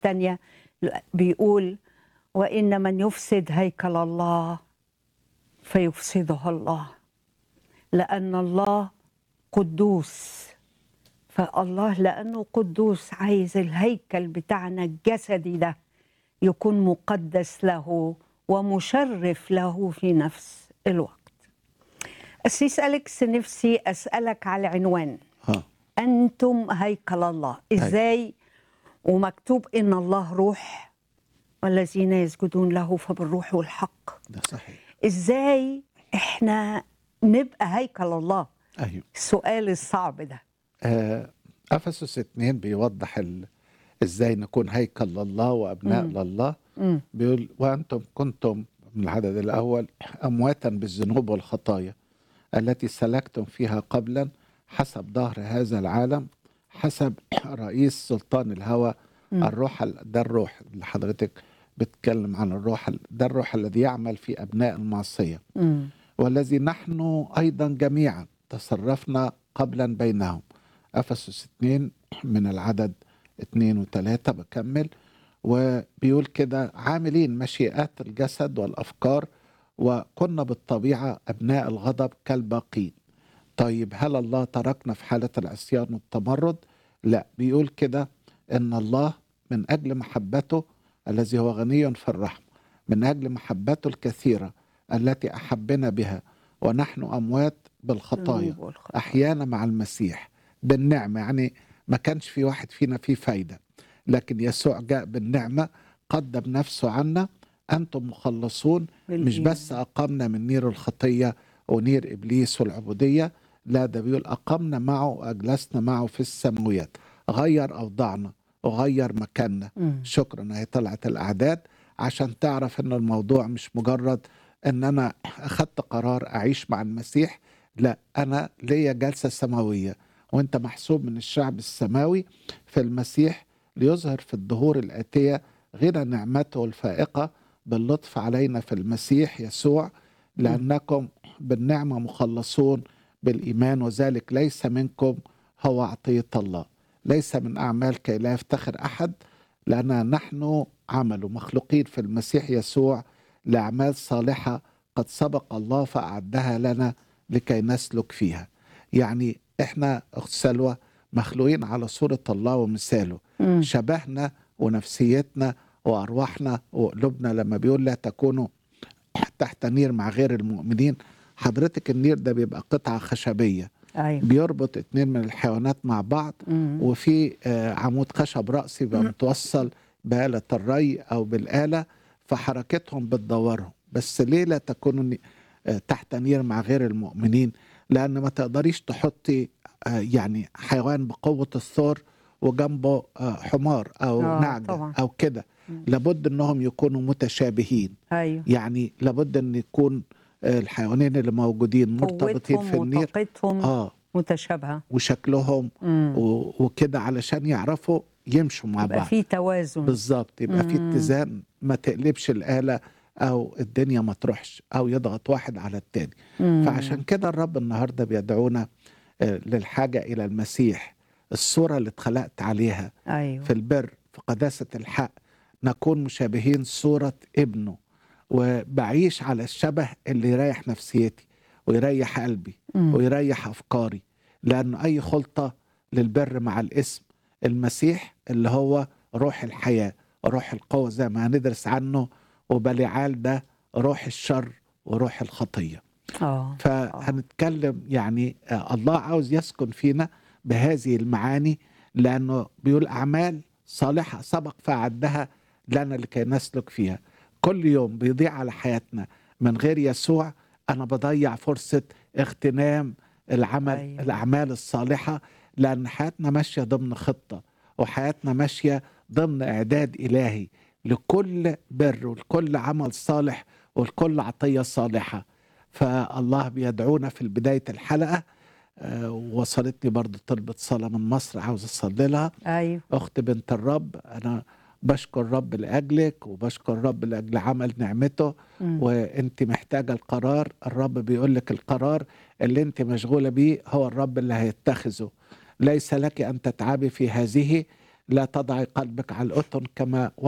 الثانية بيقول وإن من يفسد هيكل الله فيفسده الله لأن الله قدوس فالله لأنه قدوس عايز الهيكل بتاعنا الجسدي ده يكون مقدس له ومشرف له في نفس الوقت أسيس أليكس نفسي أسألك على عنوان ها أنتم هيكل الله إزاي ومكتوب إن الله روح والذين يسجدون له فبالروح والحق ده صحيح إزاي إحنا نبقى هيكل الله ايوه السؤال الصعب ده آه، افسس 2 بيوضح ال... ازاي نكون هيكل لله وابناء مم. لله مم. بيقول وانتم كنتم من العدد الاول امواتا بالذنوب والخطايا التي سلكتم فيها قبلا حسب ظهر هذا العالم حسب رئيس سلطان الهوى مم. الروح ال- ده الروح اللي حضرتك بتتكلم عن الروح ال- ده الروح الذي يعمل في ابناء المعصيه مم. والذي نحن أيضا جميعا تصرفنا قبلا بينهم أفسس 2 من العدد 2 وثلاثة بكمل وبيقول كده عاملين مشيئات الجسد والأفكار وكنا بالطبيعة أبناء الغضب كالباقين طيب هل الله تركنا في حالة العصيان والتمرد؟ لا بيقول كده إن الله من أجل محبته الذي هو غني في الرحمة من أجل محبته الكثيرة التي أحبنا بها ونحن أموات بالخطايا الذنوب والخطايا. أحيانا مع المسيح بالنعمة يعني ما كانش في واحد فينا فيه فايدة لكن يسوع جاء بالنعمة قدم نفسه عنا أنتم مخلصون مش بالإيمان. بس أقامنا من نير الخطية ونير إبليس والعبودية لا ده بيقول أقمنا معه وأجلسنا معه في السماويات غير أوضاعنا وغير مكاننا مم. شكرا هي طلعت الأعداد عشان تعرف أن الموضوع مش مجرد أن أنا أخدت قرار أعيش مع المسيح لا أنا ليا جلسة سماوية وأنت محسوب من الشعب السماوي في المسيح ليظهر في الدهور الآتية غنى نعمته الفائقة باللطف علينا في المسيح يسوع لأنكم بالنعمة مخلصون بالإيمان وذلك ليس منكم هو عطية الله ليس من أعمال كي لا يفتخر أحد لأن نحن عمل مخلوقين في المسيح يسوع لأعمال صالحة قد سبق الله فأعدها لنا لكي نسلك فيها يعني إحنا أخت سلوى مخلوقين على صورة الله ومثاله مم. شبهنا ونفسيتنا وأرواحنا وقلوبنا لما بيقول لا تكونوا تحت نير مع غير المؤمنين حضرتك النير ده بيبقى قطعة خشبية أيوة بيربط اتنين من الحيوانات مع بعض مم. وفي آه، عمود خشب رأسي بيبقى متوصل بآلة الري أو بالآلة فحركتهم بتدورهم بس ليه لا تكونوا ني- آه، تحت نير مع غير المؤمنين لأن ما تقدريش تحطي آه، يعني حيوان بقوة الثور وجنبه آه، حمار أو آه، نعجة طبعاً. أو كده مم. لابد أنهم يكونوا متشابهين أيوة يعني لابد أن يكون آه، الحيوانين اللي موجودين مرتبطين قوتهم في النير وطاقتهم اه متشابهة وشكلهم مم. و- وكده علشان يعرفوا يمشوا مع يبقى بعض في توازن بالظبط يبقى في مم. اتزان ما تقلبش الآلة أو الدنيا ما تروحش أو يضغط واحد على التاني مم. فعشان كده الرب النهاردة بيدعونا آه، للحاجة إلى المسيح الصورة اللي اتخلقت عليها أيوة في البر في قداسة الحق نكون مشابهين صورة ابنه وبعيش على الشبه اللي يريح نفسيتي ويريح قلبي مم. ويريح أفكاري لأن أي خلطة للبر مع الاسم المسيح اللي هو روح الحياة روح القوة زي ما هندرس عنه وبليعال ده روح الشر وروح الخطية اه فهنتكلم يعني آه، الله عاوز يسكن فينا بهذه المعاني لأنه بيقول أعمال صالحة سبق فأعدها لنا لكي نسلك فيها كل يوم بيضيع على حياتنا من غير يسوع أنا بضيع فرصة اغتنام العمل أيوة. أيوة. الأعمال الصالحة لأن حياتنا ماشية ضمن خطة وحياتنا ماشية ضمن إعداد إلهي لكل بر ولكل عمل صالح ولكل عطية صالحة فالله بيدعونا في بداية الحلقة آه، وصلتني برضو طلبة صلاة من مصر عاوز أصلي لها أيوة أخت بنت الرب أنا بشكر الرب لأجلك وبشكر الرب لأجل عمل نعمته مم. وانت محتاجة القرار الرب بيقول لك القرار اللي انت مشغولة بيه هو الرب اللي هيتخذه ليس لك أن تتعبي في هذه لا تضعي قلبك على الأتن كما